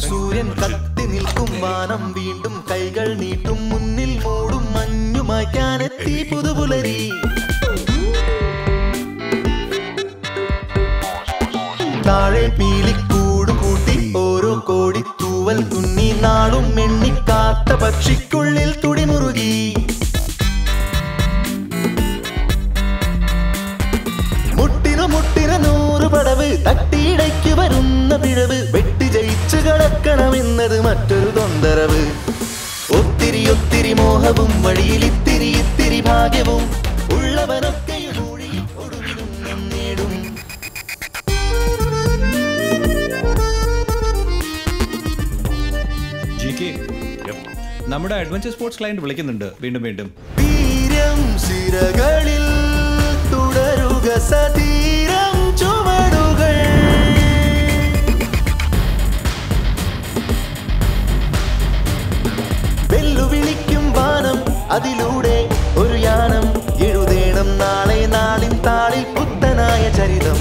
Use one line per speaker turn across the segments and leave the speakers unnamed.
സൂര്യൻ കത്തി നിൽക്കും വാനം വീണ്ടും കൈകൾ നീട്ടും മുന്നിൽ മൂടും മഞ്ഞു മായ്ക്കാനെത്തി പുതുപുലരി താഴെ പീലിക്കൂട് കൂട്ടി ഓരോ കോടി തൂവൽ തുന്നി നാളും എണ്ണിക്കാത്ത പക്ഷിക്കുള്ളിൽ തുടിമുറുകി മുട്ടിനു മുട്ടിന് നൂറ് പടവ് തട്ടിയിടയ്ക്ക് വരുന്ന പിഴവ് വെട്ടി ജയിച്ചു കടക്കണമെന്നത് മറ്റൊരു തൊന്തരവ് ഒത്തിരി ഒത്തിരി മോഹവും വഴിയിൽ ഇത്തിരി ഇത്തിരി ഭാഗ്യവും ഉള്ളവനൊക്കെയും ഊഴി ഒടുവിലും നേടും
ജി കെ നമ്മുടെ അഡ്വഞ്ചർ സ്പോർട്സ് ക്ലയന്റ് വിളിക്കുന്നുണ്ട് വീണ്ടും വീണ്ടും
വീര്യം സിരകളിൽ തുടരുക സതീരം ചുവടുകൾ വെല്ലുവിളിക്കും വാനം അതിലൂടെ ഒരു യാനം എഴുതേണം നാളെ നാളിൻ താളിൽ പുത്തനായ ചരിതം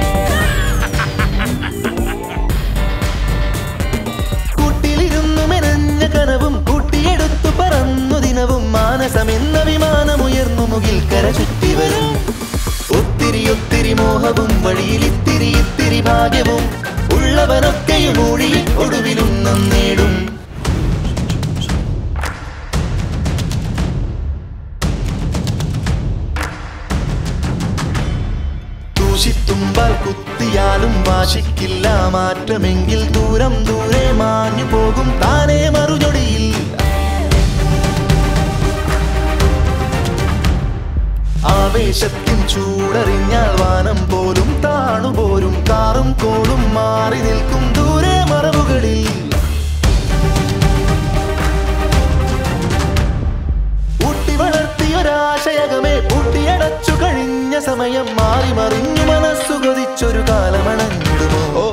കൂട്ടിലിരുന്നു മെനഞ്ഞ കനവും കൂട്ടിയെടുത്തു പറന്നു ദിനവും മാനസമെന്ന വിമാനമുയർന്നു മുകിൽ കര ചുറ്റി വരും ഒത്തിരി ഒത്തിരി മോഹവും വഴിയിൽ ഇത്തിരി ഇത്തിരി ഭാഗ്യവും ഉള്ളവനൊക്കെയും ഊഴി ഒടുവിലുന്നം നേടും ദൂഷിത്തുമ്പാൽ കുത്തിയാലും വാശിക്കില്ല മാറ്റമെങ്കിൽ ദൂരം ദൂരെ മാഞ്ഞു പോകും താനേ മറുചൊടിയിൽ ആവേശത്തിൻ ചൂടറിഞ്ഞാൽ വാനം പോലും താണുപോരും കാറും കോളും മാറി നിൽക്കും ദൂരെ മറവുകളിൽ ഊട്ടി വളർത്തിയൊരാശയകമേ പൂട്ടിയടച്ചു കഴിഞ്ഞ സമയം മാറി മറിഞ്ഞു മനസ്സു കൊതിച്ചൊരു കാലമണഞ്ഞിടുമോ ഓ